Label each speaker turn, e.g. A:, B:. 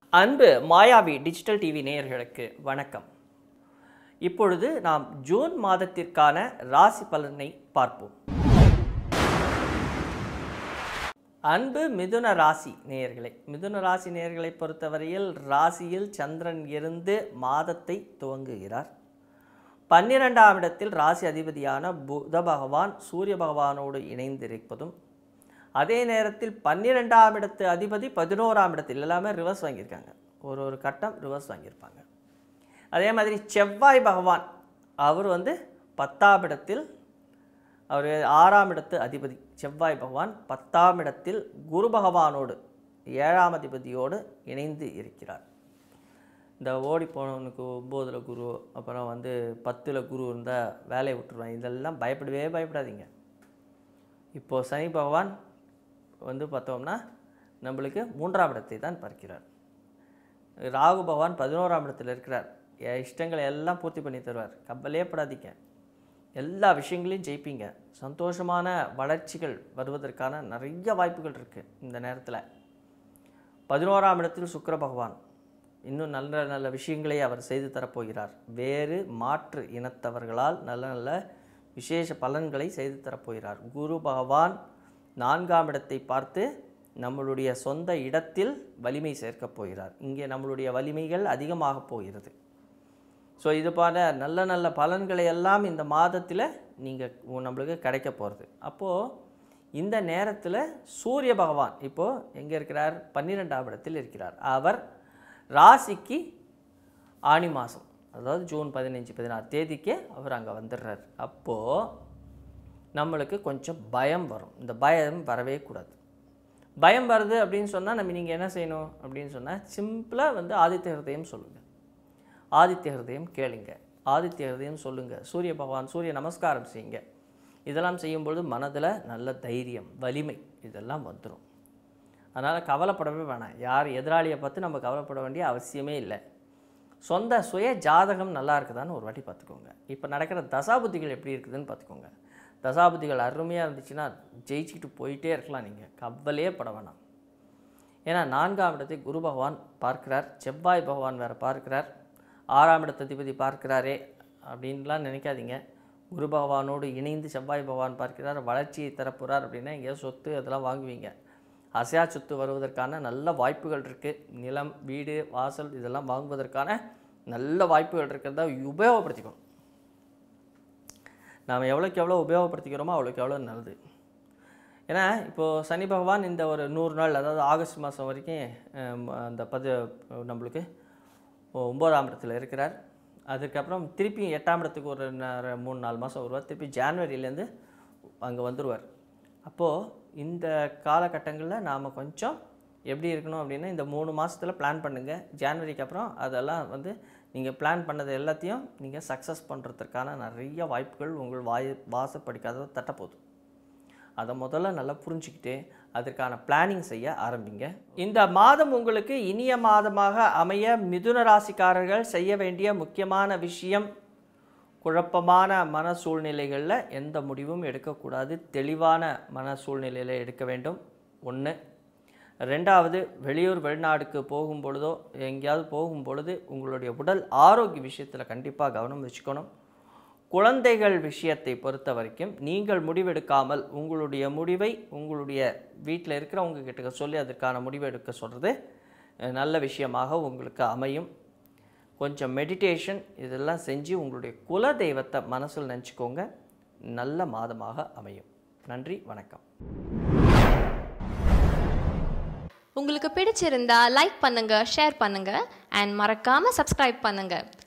A: அன்பு மாயாவி digital TV நேயர்களுக்கு வணக்கம் இப்பொழுது நாம் ஜூன் மாதத்திற்கான ராசி பலனை பார்ப்போம் அன்பு மிதுன ராசி நேயர்களே மிதுன ராசி நேயர்களை பொறுத்தவரையில் ராசியில் சந்திரன் இருந்து மாதத்தை துவங்குகிறார் பன்னிரெண்டாம் இடத்தில் ராசி அதிபதியான புத பகவான் சூரிய பகவானோடு இணைந்திருப்பதும் அதே நேரத்தில் பன்னிரெண்டாம் இடத்து அதிபதி பதினோராம் இடத்தில் எல்லாமே ரிவர்ஸ் வாங்கியிருக்காங்க ஒரு ஒரு கட்டம் ரிவர்ஸ் வாங்கியிருப்பாங்க அதே மாதிரி செவ்வாய் பகவான் அவர் வந்து பத்தாம் இடத்தில் அவர் ஆறாம் இடத்து அதிபதி செவ்வாய் பகவான் பத்தாம் இடத்தில் குரு பகவானோடு ஏழாம் அதிபதியோடு இணைந்து இருக்கிறார் இந்த ஓடி போனவனுக்கு ஒம்போதில் குரு அப்புறம் வந்து பத்தில் குரு இருந்தால் வேலையை விட்டுருவான் இதெல்லாம் பயப்படவே பயப்படாதீங்க இப்போது சனி பகவான் வந்து பார்த்தோம்னா நம்மளுக்கு மூன்றாம் இடத்தை தான் பார்க்கிறார் ராகு பகவான் பதினோராம் இடத்தில் இருக்கிறார் என் இஷ்டங்களை எல்லாம் பூர்த்தி பண்ணி தருவார் கவலையே படாதீங்க எல்லா விஷயங்களையும் ஜெயிப்பீங்க சந்தோஷமான வளர்ச்சிகள் வருவதற்கான நிறைய வாய்ப்புகள் இருக்குது இந்த நேரத்தில் பதினோராம் இடத்தில் சுக்கிர பகவான் இன்னும் நல்ல நல்ல விஷயங்களை அவர் செய்து தரப்போகிறார் வேறு மாற்று இனத்தவர்களால் நல்ல நல்ல விசேஷ பலன்களை செய்து தரப்போகிறார் குரு பகவான் நான்காம் இடத்தை பார்த்து நம்மளுடைய சொந்த இடத்தில் வலிமை சேர்க்கப் போகிறார் இங்கே நம்மளுடைய வலிமைகள் அதிகமாக போகிறது ஸோ இது போல நல்ல நல்ல பலன்களை எல்லாம் இந்த மாதத்தில் நீங்கள் நம்மளுக்கு கிடைக்க போகிறது அப்போது இந்த நேரத்தில் சூரிய பகவான் இப்போது எங்கே இருக்கிறார் பன்னிரெண்டாம் இடத்தில் இருக்கிறார் அவர் ராசிக்கு ஆணி மாதம் அதாவது ஜூன் பதினஞ்சு பதினாறு தேதிக்கே அவர் அங்கே வந்துடுறார் அப்போது நம்மளுக்கு கொஞ்சம் பயம் வரும் இந்த பயம் வரவே கூடாது பயம் வருது அப்படின்னு சொன்னால் நம்ம நீங்கள் என்ன செய்யணும் அப்படின்னு சொன்னால் சிம்பிளாக வந்து ஆதித்ய ஹிருதயம் சொல்லுங்கள் ஆதித்ய ஹிருதயம் கேளுங்க ஆதித்ய ஹிருதயம் சொல்லுங்கள் சூரிய பகவான் சூரிய நமஸ்காரம் செய்யுங்க இதெல்லாம் செய்யும்பொழுது மனதில் நல்ல தைரியம் வலிமை இதெல்லாம் வந்துடும் அதனால் கவலைப்படவே வேணாம் யார் எதிராளியை பார்த்து நம்ம கவலைப்பட வேண்டிய அவசியமே இல்லை சொந்த சுய ஜாதகம் நல்லா இருக்குதான்னு ஒரு வாட்டி பார்த்துக்கோங்க இப்போ நடக்கிற தசாபுத்திகள் எப்படி இருக்குதுன்னு பார்த்துக்கோங்க தசாபுத்திகள் அருமையாக இருந்துச்சுன்னா ஜெயிச்சுக்கிட்டு போயிட்டே இருக்கலாம் நீங்கள் கவலையே பட வேணாம் ஏன்னா நான்காம் இடத்தை குரு பகவான் பார்க்கிறார் செவ்வாய் பகவான் வேறு பார்க்கிறார் ஆறாம் இடத்த அதிபதி பார்க்கிறாரே அப்படின்லாம் நினைக்காதீங்க குரு பகவானோடு இணைந்து செவ்வாய் பகவான் பார்க்கிறார் வளர்ச்சியை தரப்போகிறார் அப்படின்னா எங்கேயோ சொத்து அதெல்லாம் வாங்குவீங்க அசையா சொத்து வருவதற்கான நல்ல வாய்ப்புகள் இருக்குது நிலம் வீடு வாசல் இதெல்லாம் வாங்குவதற்கான நல்ல வாய்ப்புகள் இருக்கிறத உபயோகப்படுத்திக்கணும் நாம் எவ்வளோக்கு எவ்வளோ உபயோகப்படுத்திக்கிறோமோ அவ்வளோக்கு எவ்வளோ நல்லது ஏன்னா இப்போது சனி பகவான் இந்த ஒரு நூறு நாள் அதாவது ஆகஸ்ட் மாதம் வரைக்கும் அஹ், அந்த பது நம்மளுக்கு ஒம்போதாம் இடத்துல இருக்கிறார் அதுக்கப்புறம் திருப்பி எட்டாம் இடத்துக்கு ஒரு ந- மூணு நாலு மாதம் வருவார் திருப்பி ஜான்வரியிலேருந்து அங்கே வந்துடுவார் அப்போது இந்த காலகட்டங்களில் நாம் கொஞ்சம் எப்படி இருக்கணும் அப்படின்னா இந்த மூணு மாதத்தில் பிளான் பண்ணுங்கள் ஜான்வரிக்கு அப்புறம் அதெல்லாம் வந்து நீங்கள் பிளான் பண்ணது எல்லாத்தையும் நீங்கள் சக்ஸஸ் பண்ணுறதுக்கான நிறைய வாய்ப்புகள் உங்கள் வாய் வாசப்படிக்காத தட்டப்போகுது அதை முதல்ல நல்லா புரிஞ்சுக்கிட்டு அதற்கான பிளானிங் செய்ய ஆரம்பிங்க இந்த மாதம் உங்களுக்கு இனிய மாதமாக அமைய மிதுன ராசிக்காரர்கள் செய்ய வேண்டிய முக்கியமான விஷயம் குழப்பமான மன சூழ்நிலைகளில் எந்த முடிவும் எடுக்கக்கூடாது தெளிவான மன சூழ்நிலையில் எடுக்க வேண்டும் ஒன்று ரெண்டாவது வெளியூர் வெளிநாடுக்கு போகும் பொழுதோ எங்கேயாவது போகும் பொழுது உங்களுடைய உடல் ஆரோக்கிய விஷயத்தில் கண்டிப்பாக கவனம் வச்சுக்கணும் குழந்தைகள் விஷயத்தை பொறுத்த வரைக்கும் நீங்கள் முடிவெடுக்காமல் உங்களுடைய முடிவை உங்களுடைய வீட்டில் இருக்கிறவங்க கிட்ட சொல்லி அதற்கான முடிவு எடுக்க சொல்கிறது அஹ், நல்ல விஷயமாக உங்களுக்கு அமையும் கொஞ்சம் மெடிடேஷன் இதெல்லாம் செஞ்சு உங்களுடைய குல தெய்வத்தை மனசில் நினச்சிக்கோங்க நல்ல மாதமாக அமையும் நன்றி வணக்கம்
B: உங்களுக்கு பிடிச்சிருந்தா லைக் பண்ணுங்க ஷேர் பண்ணுங்க அண்ட் மறக்காம சப்ஸ்கிரைப் பண்ணுங்க